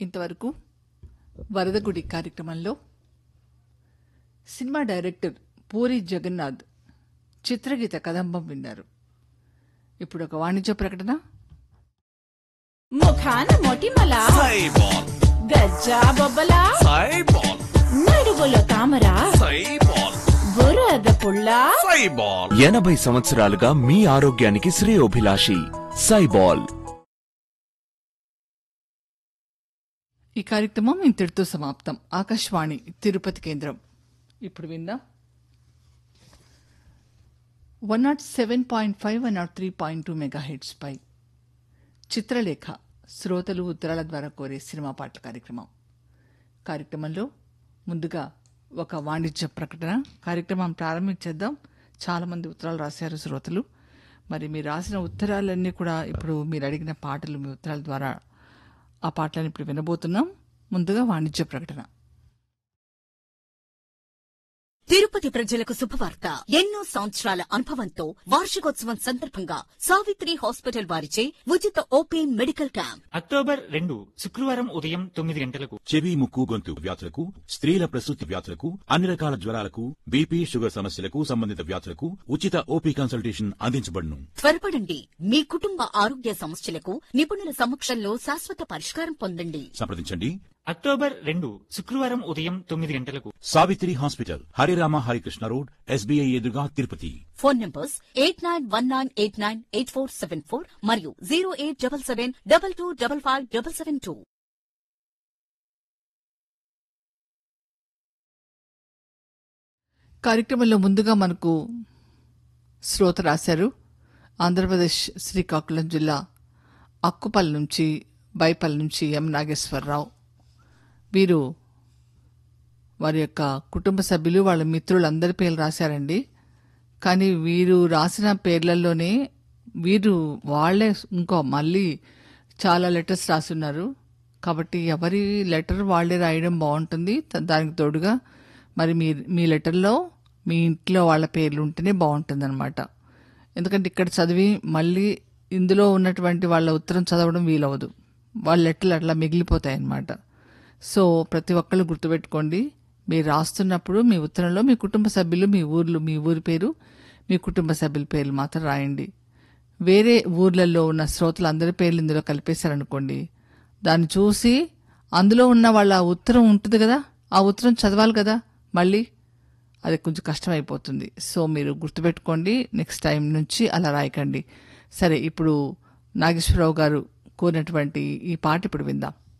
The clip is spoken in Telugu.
ఇంతవరకు వరదగుడి కార్యక్రమంలో సినిమా డైరెక్టర్ పూరి జగన్నాథ్ చిత్రగీత కదంబం విన్నారు ఇప్పుడు ఒక వాణిజ్య ప్రకటన ముఖాన మొటిమల సైబాల్ గజ్జా బొబ్బల సైబాల్ నడువులో తామర సైబాల్ బురద పుల్ల సైబాల్ ఎనభై సంవత్సరాలుగా మీ ఆరోగ్యానికి శ్రేయోభిలాషి సైబాల్ ఈ కార్యక్రమం ఇంతటితో సమాప్తం ఆకాశవాణి తిరుపతి కేంద్రం ఇప్పుడు విందాం one not seven point five one not three point two megahertz పై చిత్రలేఖ శ్రోతలు ఉత్తరాల ద్వారా కోరే సినిమా పాటల కార్యక్రమం కార్యక్రమంలో ముందుగా ఒక వాణిజ్య ప్రకటన కార్యక్రమం ప్రారంభించేద్దాం చాలా మంది ఉత్తరాలు రాశారు శ్రోతలు మరి మీరు రాసిన ఉత్తరాలన్నీ కూడా ఇప్పుడు మీరు అడిగిన పాటలు మీ ఉత్తరాల ద్వారా ఆ పాటలను ఇప్పుడు వినబోతున్నాం ముందుగా వాణిజ్య ప్రకటన తిరుపతి ప్రజలకు శుభవార్త ఎన్నో సంవత్సరాల అనుభవంతో వార్షికోత్సవం సందర్భంగా సావిత్రి హాస్పిటల్ వారిచే ఉచిత ఓపీ మెడికల్ క్యాంప్ అక్టోబర్ రెండు శుక్రవారం ఉదయం తొమ్మిది గంటలకు చెవి ముక్కు గొంతు వ్యాధులకు స్త్రీల ప్రసూతి వ్యాధులకు అన్ని రకాల జ్వరాలకు బీపీ షుగర్ సమస్యలకు సంబంధిత వ్యాధులకు ఉచిత ఓపీ కన్సల్టేషన్ అందించబడును త్వరపడండి మీ కుటుంబ ఆరోగ్య సమస్యలకు నిపుణుల సమక్షంలో శాశ్వత పరిష్కారం పొందండి సంప్రదించండి అక్టోబర్ రెండు శుక్రవారం ఉదయం తొమ్మిది గంటలకు Savitri hospital Hariram Harikrishna road SBI ఎదురుగా Tirupati phone numbers eight nine one nine eight nine eight four seven four మరియు zero eight double seven double two double five double seven two కార్యక్రమంలో ముందుగా మనకు శ్రోత రాశారు ఆంధ్రప్రదేశ్ శ్రీకాకుళం జిల్లా అక్కుపల్లి నుంచి బైపల్లి నుంచి ఎం నాగేశ్వరరావు వీరు వారి యొక్క కుటుంబ సభ్యులు వాళ్ళ మిత్రులందరి పేర్లు రాశారండి కానీ వీరు రాసిన పేర్లలోనే వీరు వాళ్ళే ఇంకో మళ్ళీ చాలా లెటర్స్ రాస్తున్నారు కాబట్టి ఎవరి లెటర్ వాళ్ళే రాయడం బాగుంటుంది త- దానికి తోడుగా మరి మీ మీ లెటర్లో మీ ఇంట్లో వాళ్ళ పేర్లు ఉంటేనే బాగుంటుంది అనమాట ఎందుకంటే ఇక్కడ చదివి మళ్ళీ ఇందులో ఉన్నటువంటి వాళ్ళ ఉత్తరం చదవడం వీలవదు వాళ్ళ లెటర్లు అట్లా మిగిలిపోతాయి అన్నమాట సో ప్రతి ఒక్కళ్ళు గుర్తుపెట్టుకోండి మీరు రాస్తున్నప్పుడు మీ ఉత్తరంలో మీ కుటుంబ సభ్యులు మీ ఊర్లు మీ ఊరి పేరు మీ కుటుంబ సభ్యుల పేర్లు మాత్రం రాయండి వేరే ఊర్లలో ఉన్న శ్రోతలు అందరి పేర్లు ఇందులో కలిపేశారనుకోండి దాన్ని చూసి అందులో ఉన్న వాళ్ళ ఉత్తరం ఉంటుంది కదా ఆ ఉత్తరం చదవాలి కదా మళ్ళీ అది కొంచెం కష్టం అయిపోతుంది సో మీరు గుర్తుపెట్టుకోండి నెక్స్ట్ టైం నుంచి అలా రాయకండి సరే ఇప్పుడు నాగేశ్వరరావు గారు కోరినటువంటి ఈ పాట ఇప్పుడు విందాం